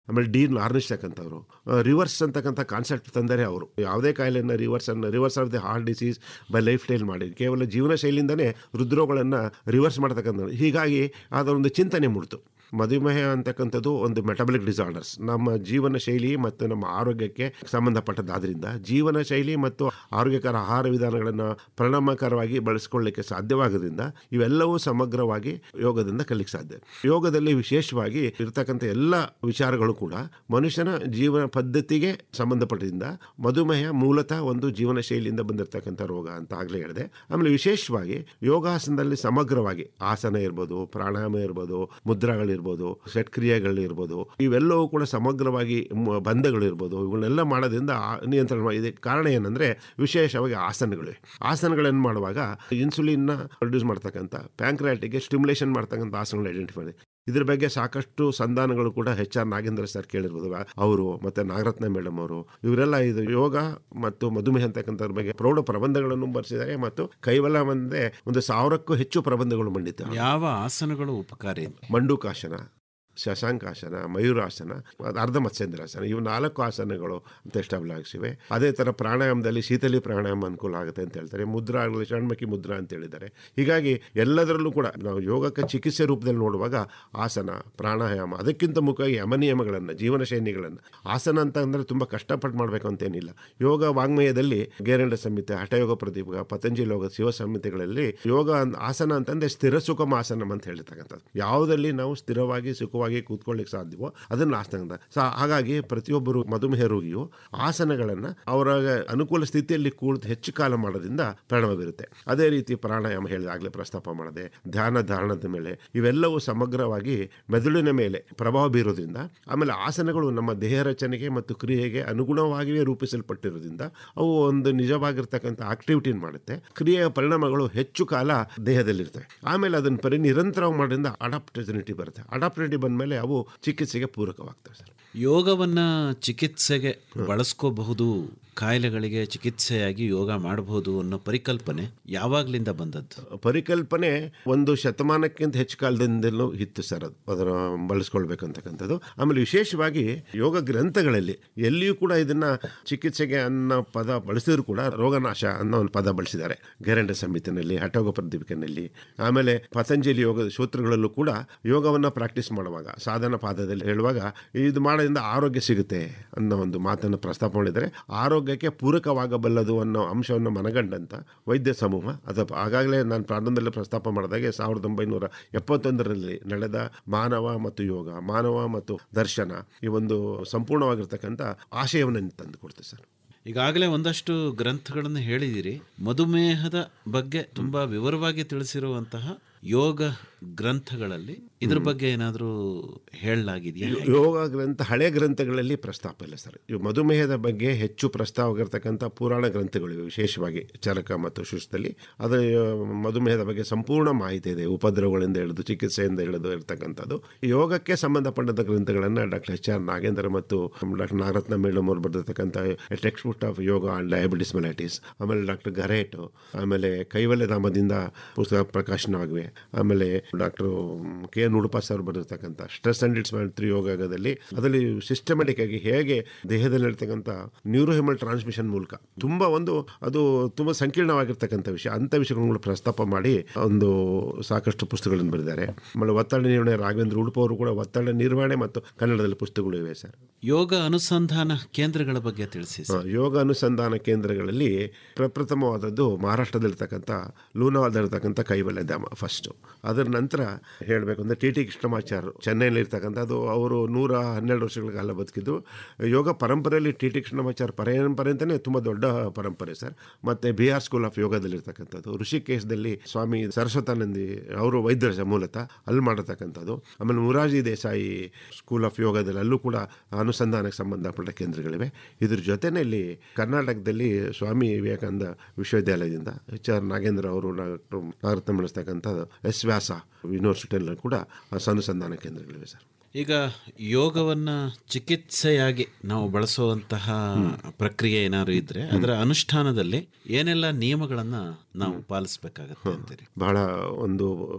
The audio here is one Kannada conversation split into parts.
ಆಮೇಲೆ ಡೀನ್ ಆರ್ನಿಸ್ಟಕ್ ಅಂತವರು ರಿವರ್ಸ್ ಅಂತಕ್ಕಂಥ ಕಾನ್ಸೆಪ್ಟ್ ತಂದರೆ ಅವರು ಯಾವುದೇ ಕಾಯಿಲೆಯನ್ನು ರಿವರ್ಸ್ ಅನ್ನು reverse of the heart disease by lifestyle ಮಾಡಿ ಕೇವಲ ಜೀವನ ಶೈಲಿಯಿಂದನೇ ಹೃದ್ರೋಗಗಳನ್ನು ರಿವರ್ಸ್ ಮಾಡ್ತಕ್ಕಂಥ ಹೀಗಾಗಿ ಅದೊಂದು ಚಿಂತನೆ ಮೂಡ್ತು ಮಧುಮೇಹ ಅಂತಕ್ಕಂಥದ್ದು ಒಂದು ಮೆಟಬಲಿಕ್ ಡಿಸಾರ್ಡರ್ಸ್ ನಮ್ಮ ಜೀವನ ಶೈಲಿ ಮತ್ತು ನಮ್ಮ ಆರೋಗ್ಯಕ್ಕೆ ಸಂಬಂಧಪಟ್ಟದ್ದಾದ್ರಿಂದ ಜೀವನ ಶೈಲಿ ಮತ್ತು ಆರೋಗ್ಯಕರ ಆಹಾರ ವಿಧಾನಗಳನ್ನು ಪರಿಣಾಮಕಾರವಾಗಿ ಬಳಸ್ಕೊಳ್ಳಿಕ್ಕೆ ಸಾಧ್ಯವಾಗೋದ್ರಿಂದ ಇವೆಲ್ಲವೂ ಸಮಗ್ರವಾಗಿ ಯೋಗದಿಂದ ಕಲಿಕ್ಕೆ ಸಾಧ್ಯ ಯೋಗದಲ್ಲಿ ವಿಶೇಷವಾಗಿ ಇರತಕ್ಕಂಥ ಎಲ್ಲ ವಿಚಾರಗಳು ಕೂಡ ಮನುಷ್ಯನ ಜೀವನ ಪದ್ಧತಿಗೆ ಸಂಬಂಧಪಟ್ಟಿದ್ದರಿಂದ ಮಧುಮೇಹ ಮೂಲತಃ ಒಂದು ಜೀವನ ಶೈಲಿಯಿಂದ ಬಂದಿರತಕ್ಕಂಥ ರೋಗ ಅಂತ ಆಗಲೇ ಹೇಳಿದೆ ಆಮೇಲೆ ವಿಶೇಷವಾಗಿ ಯೋಗಾಸನದಲ್ಲಿ ಸಮಗ್ರವಾಗಿ ಆಸನ ಇರ್ಬೋದು ಪ್ರಾಣಾಯಾಮ ಇರ್ಬೋದು ಮುದ್ರಾಗಳಿರ್ಬೋದು ಷಟ್ಕ್ರಿಯೆಗಳಿರ್ಬೋದು ಇವೆಲ್ಲವೂ ಕೂಡ ಸಮಗ್ರವಾಗಿ ಮ- ಬಂಧಗಳಿರ್ಬೋದು ಇವುಗಳನ್ನೆಲ್ಲ ಮಾಡೋದ್ರಿಂದ ಆ- ನಿಯಂತ್ರಣ ಮಾಡಿ ಇದಕ್ಕೆ ಕಾರಣ ಏನಂದರೆ ವಿಶೇಷವಾಗಿ ಆಸನಗಳಿವೆ ಆಸನಗಳನ್ನು ಮಾಡುವಾಗ ಇನ್ಸುಲಿನ್ನ ಪ್ರೊಡ್ಯೂಸ್ ಮಾಡ್ತಕ್ಕಂಥ ಪ್ಯಾಂಕ್ರಾಟಿಗೆ ಸ್ಟಿಮ್ಯುಲೇಷನ್ ಮಾಡ್ತಕ್ಕಂಥ ಆಸನಗಳು ಐಡೆಂಟಿಫೈ ಮಾಡಿ ಇದ್ರ ಬಗ್ಗೆ ಸಾಕಷ್ಟು ಸಂಧಾನಗಳು ಕೂಡ ಎಚ್ ಆರ್ ನಾಗೇಂದ್ರ ಸರ್ ಕೇಳಿರ್ಬೋದು ಅವರು ಮತ್ತೆ ನಾಗರತ್ನ ಮೇಡಮ್ ಅವರು ಇವರೆಲ್ಲ ಇದು ಯೋಗ ಮತ್ತು ಮಧುಮೇಹ ಅಂತಕ್ಕಂಥದ್ರ ಬಗ್ಗೆ ಪ್ರೌಢ ಪ್ರಬಂಧಗಳನ್ನು ಬರೆಸಿದ್ದಾರೆ ಮತ್ತು ಕೈವಲ ಒಂದೇ ಒಂದು ಸಾವಿರಕ್ಕೂ ಹೆಚ್ಚು ಪ್ರಬಂಧಗಳು ಮಂಡಿತ ಯಾವ ಆಸನಗಳು ಉಪಕಾರಿ ಮಂಡೂಕಾಸನ ಶಶಾಂಕಾಸನ ಮಯೂರಾಸನ ಅದು ಅರ್ಧ ಮತ್ಸ್ಯೇಂದ್ರಾಸನ ಇವು ನಾಲ್ಕು ಆಸನಗಳು ಅಂತ ಎಸ್ಟಾಬ್ಲಾಗಿಸಿವೆ ಅದೇ ಥರ ಪ್ರಾಣಾಯಾಮದಲ್ಲಿ ಶೀತಲಿ ಪ್ರಾಣಾಯಾಮ ಅನುಕೂಲ ಆಗುತ್ತೆ ಅಂತ ಹೇಳ್ತಾರೆ ಮುದ್ರಾ ಆಗಲಿ ಷಣ್ಮುಖಿ ಮುದ್ರಾ ಅಂತ ಹೇಳಿದ್ದಾರೆ ಹೀಗಾಗಿ ಎಲ್ಲದರಲ್ಲೂ ಕೂಡ ನಾವು ಯೋಗಕ್ಕೆ ಚಿಕಿತ್ಸೆ ರೂಪದಲ್ಲಿ ನೋಡುವಾಗ ಆಸನ ಪ್ರಾಣಾಯಾಮ ಅದಕ್ಕಿಂತ ಮುಖ್ಯವಾಗಿ ಯಮನಿಯಮಗಳನ್ನು ಜೀವನ ಶೈಲಿಗಳನ್ನು ಆಸನ ಅಂತ ಅಂದರೆ ತುಂಬ ಕಷ್ಟಪಟ್ಟು ಮಾಡಬೇಕು ಅಂತೇನಿಲ್ಲ ಯೋಗ ವಾಂಗ್ಮಯದಲ್ಲಿ ಗೇರಂಡ ಸಂಹಿತೆ ಹಠಯೋಗ ಪ್ರದೀಪ ಪತಂಜಲಿ ಯೋಗ ಶಿವ ಸಂಹಿತೆಗಳಲ್ಲಿ ಯೋಗ ಅನ್- ಆಸನ ಅಂತಂದ್ರೆ ಸ್ಥಿರ ಸುಖಮ ಆಸನಂ ಅಂತ ಹೇಳ್ತಕ್ಕಂಥದ್ದು ಯಾವುದಲ್ಲಿ ನಾವು ಸ್ಥಿರವಾಗಿ ಸುಖವಾಗಿ ಕೂತ್ಕೊಳ್ಳಿಕ್ಕೆ ಸಾಧ್ಯವೋ ಅದನ್ನು ಆಸನ ಅಂತ ಸೊ ಹಾಗಾಗಿ ಪ್ರತಿಯೊಬ್ಬರು ಮಧುಮೇಹ ರೋಗಿಯು ಆಸನಗಳನ್ನು ಅವರ ಅನುಕೂಲ ಸ್ಥಿತಿಯಲ್ಲಿ ಕೂರ್ದು ಹೆಚ್ಚು ಕಾಲ ಮಾಡೋದ್ರಿಂದ ಪರಿಣಾಮ ಬೀರುತ್ತೆ ಅದೇ ರೀತಿ ಪ್ರಾಣಾಯಾಮ ಹೇಳಿದಾಗಲೇ ಪ್ರಸ್ತಾಪ ಮಾಡಿದೆ ಧ್ಯಾನ ಧಾರಣದ ಮೇಲೆ ಇವೆಲ್ಲವೂ ಸಮಗ್ರವಾಗಿ ಮೆದುಳಿನ ಮೇಲೆ ಪ್ರಭಾವ ಬೀರೋದ್ರಿಂದ ಆಮೇಲೆ ಆಸನಗಳು ನಮ್ಮ ದೇಹ ರಚನೆಗೆ ಮತ್ತು ಕ್ರಿಯೆಗೆ ಅನುಗುಣವಾಗಿಯೇ ರೂಪಿಸಲ್ಪಟ್ಟಿರೋದ್ರಿಂದ ಅವು ಒಂದು ನಿಜವಾಗಿರ್ತಕ್ಕಂಥ ಆಕ್ಟಿವಿಟಿನ ಮಾಡುತ್ತೆ ಕ್ರಿಯೆಯ ಪರಿಣಾಮಗಳು ಹೆಚ್ಚು ಕಾಲ ದೇಹದಲ್ಲಿರ್ತವೆ ಆಮೇಲೆ ಅದನ್ನು ಪರಿ ನಿರಂತರವಾಗಿ ಮಾಡೋದ್ರಿಂದ ಅಡಾಪ್ಟಿನಿಟಿ ಬರುತ್ತೆ ಅಡಾಪ್ಟಿನಿಟಿ ಬಂದಮೇಲೆ ಅವು ಚಿಕಿತ್ಸೆಗೆ ಪೂರಕವಾಗ್ತವೆ ಸರ್ ಯೋಗವನ್ನ ಚಿಕಿತ್ಸೆಗೆ ಬಳಸ್ಕೋಬಹುದು ಕಾಯಿಲೆಗಳಿಗೆ ಚಿಕಿತ್ಸೆಯಾಗಿ ಯೋಗ ಮಾಡಬಹುದು ಅನ್ನೋ ಪರಿಕಲ್ಪನೆ ಯಾವಾಗ್ಲಿಂದ ಬಂದದ್ದು ಪರಿಕಲ್ಪನೆ ಒಂದು ಶತಮಾನಕ್ಕಿಂತ ಹೆಚ್ಚು ಕಾಲದಿಂದಲೂ ಇತ್ತು ಸರ್ ಅದು ಅದರ ಬಳಸ್ಕೊಳ್ಬೇಕಂತಕ್ಕಂಥದ್ದು ಆಮೇಲೆ ವಿಶೇಷವಾಗಿ ಯೋಗ ಗ್ರಂಥಗಳಲ್ಲಿ ಎಲ್ಲಿಯೂ ಕೂಡ ಇದನ್ನ ಚಿಕಿತ್ಸೆಗೆ ಅನ್ನೋ ಪದ ಬಳಸಿದ್ರು ಕೂಡ ರೋಗನಾಶ ಅನ್ನೋ ಒಂದು ಪದ ಬಳಸಿದ್ದಾರೆ ಗ್ಯಾರಂಟ ಸಂಹಿತೆನಲ್ಲಿ ಹಠೋಗ ಪ್ರದೀಪಿಕೆನಲ್ಲಿ ಆಮೇಲೆ ಪತಂಜಲಿ ಯೋಗದ ಸೂತ್ರಗಳಲ್ಲೂ ಕೂಡ ಯೋಗವನ್ನ ಪ್ರಾಕ್ಟೀಸ್ ಮಾಡುವಾಗ ಸಾಧನ ಪಾದದಲ್ಲಿ ಹೇಳುವಾಗ ಇದು ಮಾಡೋದ್ರಿಂದ ಆರೋಗ್ಯ ಸಿಗುತ್ತೆ ಅನ್ನೋ ಒಂದು ಮಾತನ್ನು ಪ್ರಸ್ತಾಪ ಮಾಡಿದರೆ ಆರೋಗ್ಯಕ್ಕೆ ಪೂರಕವಾಗಬಲ್ಲದು ಅನ್ನೋ ಅಂಶವನ್ನು ಮನಗಂಡಂತ ವೈದ್ಯ ಸಮೂಹ ಅದು ಆಗಾಗಲೇ ನಾನು ಪ್ರಾರಂಭದಲ್ಲಿ ಪ್ರಸ್ತಾಪ ಮಾಡಿದಾಗೆ ಸಾವಿರದ ಒಂಬೈನೂರ ಎಪ್ಪತ್ತೊಂದರಲ್ಲಿ ನಡೆದ ಮಾನವ ಮತ್ತು ಯೋಗ ಮಾನವ ಮತ್ತು ದರ್ಶನ ಈ ಒಂದು ಸಂಪೂರ್ಣವಾಗಿರ್ತಕ್ಕಂಥ ಆಶಯವನ್ನು ತಂದು ಕೊಡ್ತೇವೆ ಸರ್ ಈಗಾಗಲೇ ಒಂದಷ್ಟು ಗ್ರಂಥಗಳನ್ನು ಹೇಳಿದಿರಿ ಮಧುಮೇಹದ ಬಗ್ಗೆ ತುಂಬಾ ವಿವರವಾಗಿ ತಿಳಿಸಿರುವಂತಹ ಯೋಗ ಗ್ರಂಥಗಳಲ್ಲಿ ಇದ್ರ ಬಗ್ಗೆ ಏನಾದರೂ ಹೇಳಲಾಗಿದೆಯಾ ಯೋಗ ಗ್ರಂಥ ಹಳೆ ಗ್ರಂಥಗಳಲ್ಲಿ ಪ್ರಸ್ತಾಪ ಇಲ್ಲ ಸರ್ ಇವು ಮಧುಮೇಹದ ಬಗ್ಗೆ ಹೆಚ್ಚು ಪ್ರಸ್ತಾವವಾಗಿರ್ತಕ್ಕಂಥ ಪುರಾಣ ಗ್ರಂಥಗಳಿವೆ ವಿಶೇಷವಾಗಿ ಚರಕ ಮತ್ತು ಶುಷ್ದಲ್ಲಿ ಅದರ ಮಧುಮೇಹದ ಬಗ್ಗೆ ಸಂಪೂರ್ಣ ಮಾಹಿತಿ ಇದೆ ಉಪದ್ರವಗಳಿಂದ ಹಿಡಿದು ಚಿಕಿತ್ಸೆಯಿಂದ ಹಿಡಿದು ಇರತಕ್ಕಂಥದ್ದು ಯೋಗಕ್ಕೆ ಸಂಬಂಧಪಟ್ಟಂಥ ಗ್ರಂಥಗಳನ್ನು ಡಾಕ್ಟರ್ ಎಚ್ ಆರ್ ನಾಗೇಂದ್ರ ಮತ್ತು ಡಾಕ್ಟರ್ ನಾಗರತ್ನ ಮೇಡಮ್ ಅವರು ಬರೆದಿರ್ತಕ್ಕಂಥ text book of yoga and diabetes mellitus ಆಮೇಲೆ ಡಾಕ್ಟರ್ ಗರೇಟು ಆಮೇಲೆ ಕೈವಲ್ಯಧಾಮದಿಂದ ಪುಸ್ತಕ ಪ್ರಕಾಶನವಾಗಿವೆ ಆಮೇಲೆ doctor K N Udupa sir ಬರೆದಿರ್ತಕ್ಕಂಥ ಸ್ಟ್ರೆಸ್ ಅಂಡ್ ಇಟ್ಸ್ ತ್ರಿ ಯೋಗದಲ್ಲಿ ಅದರಲ್ಲಿ ಸಿಸ್ಟಮೆಟಿಕ್ ಆಗಿ ಹೇಗೆ ದೇಹದಲ್ಲಿರ್ತಕ್ಕಂಥ ನ್ಯೂರೋಹಿಮಲ್ ಟ್ರಾನ್ಸ್ಮಿಷನ್ ಮೂಲಕ ತುಂಬ ಒಂದು ಅದು ತುಂಬ ಸಂಕೀರ್ಣವಾಗಿರ್ತಕ್ಕಂಥ ವಿಷಯ ಅಂಥ ವಿಷಯಗಳನ್ನು ಪ್ರಸ್ತಾಪ ಮಾಡಿ ಒಂದು ಸಾಕಷ್ಟು ಪುಸ್ತಕಗಳನ್ನು ಬರೆದಿದ್ದಾರೆ ಆಮೇಲೆ ಒತ್ತಡ ನಿರ್ವಹಣೆ ರಾಘವೇಂದ್ರ ಉಡುಪ ಅವರು ಕೂಡ ಒತ್ತಡ ನಿರ್ವಹಣೆ ಮತ್ತು ಕನ್ನಡದಲ್ಲಿ ಪುಸ್ತಕಗಳು ಇವೆ ಸರ್ ಯೋಗ ಅನುಸಂಧಾನ ಕೇಂದ್ರಗಳ ಬಗ್ಗೆ ತಿಳಿಸಿ ಆ, ಯೋಗ ಅನುಸಂಧಾನ ಕೇಂದ್ರಗಳಲ್ಲಿ ಪ್ರಪ್ರಥಮವಾದದ್ದು ಮಹಾರಾಷ್ಟ್ರದಲ್ಲಿರ್ತಕ್ಕಂಥ ಲೂನಾವಾದಲ್ಲಿರ್ತಕ್ಕಂಥ ಕೈವಲ್ಯ ಧಾಮ ಫಸ್ಟು ಅದರ ನಂತರ ಹೇಳಬೇಕು ಅಂದರೆ ಟಿ ಟಿ ಕೃಷ್ಣಮಾಚಾರ್ಯರು ಚೆನ್ನೈನಲ್ಲಿ ಇರ್ತಕ್ಕಂಥದ್ದು ಅವರು ನೂರ ಹನ್ನೆರಡು ವರ್ಷಗಳ ಕಾಲ ಬದುಕಿದ್ದು ಯೋಗ ಪರಂಪರೆಯಲ್ಲಿ ಟಿ ಟಿ ಕೃಷ್ಣಮಾಚಾರ್ಯ ಪರಂಪರೆ ಅಂತಲೇ ತುಂಬ ದೊಡ್ಡ ಪರಂಪರೆ ಸರ್ ಮತ್ತು ಬಿ ಆರ್ ಸ್ಕೂಲ್ ಆಫ್ ಯೋಗದಲ್ಲಿರ್ತಕ್ಕಂಥದ್ದು ಋಷಿಕೇಶದಲ್ಲಿ ಸ್ವಾಮಿ ಸರಸ್ವತಾನಂದಿ ಅವರು ವೈದ್ಯರ ಮೂಲತಃ ಅಲ್ಲಿ ಮಾಡಿರ್ತಕ್ಕಂಥದ್ದು ಆಮೇಲೆ ಮುರಾರ್ಜಿ ದೇಸಾಯಿ ಸ್ಕೂಲ್ ಆಫ್ ಯೋಗದಲ್ಲಿ ಅಲ್ಲೂ ಕೂಡ ಅನುಸಂಧಾನಕ್ಕೆ ಸಂಬಂಧಪಟ್ಟ ಕೇಂದ್ರಗಳಿವೆ ಇದ್ರ ಜೊತೆಯಲ್ಲಿ ಕರ್ನಾಟಕದಲ್ಲಿ ಸ್ವಾಮಿ ವಿವೇಕಾನಂದ ವಿಶ್ವವಿದ್ಯಾಲಯದಿಂದ ಎಚ್ ಆರ್ ನಾಗೇಂದ್ರ ಅವರು ಡಾಕ್ಟರ್ ನಾಗರತ್ನ ಬೆಳೆಸ್ತಕ್ಕಂಥ ಎಸ್ ವ್ಯಾಸ ಯೂನಿವರ್ಸಿಟಿಯಲ್ಲೂ ಕೂಡ ಅನುಸಂಧಾನ ಕೇಂದ್ರಗಳಿವೆ ಸರ್ ಈಗ ಯೋಗವನ್ನ ಚಿಕಿತ್ಸೆಯಾಗಿ ನಾವು ಬಳಸುವಂತಹ ಪ್ರಕ್ರಿಯೆ ಏನಾದ್ರು ಇದ್ರೆ ಅದರ ಅನುಷ್ಠಾನದಲ್ಲಿ ಏನೆಲ್ಲ ನಿಯಮಗಳನ್ನ ನಾವು ಪಾಲಿಸಬೇಕಾಗತ್ತೆ ಅಂತೀರಿ ಬಹಳ ಒಂದು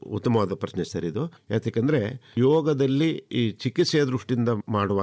ಉತ್ತಮವಾದ ಪ್ರಶ್ನೆ ಸರ್ ಇದು ಯಾಕೆಂದ್ರೆ ಯೋಗದಲ್ಲಿ ಈ ಚಿಕಿತ್ಸೆಯ ದೃಷ್ಟಿಯಿಂದ ಮಾಡುವ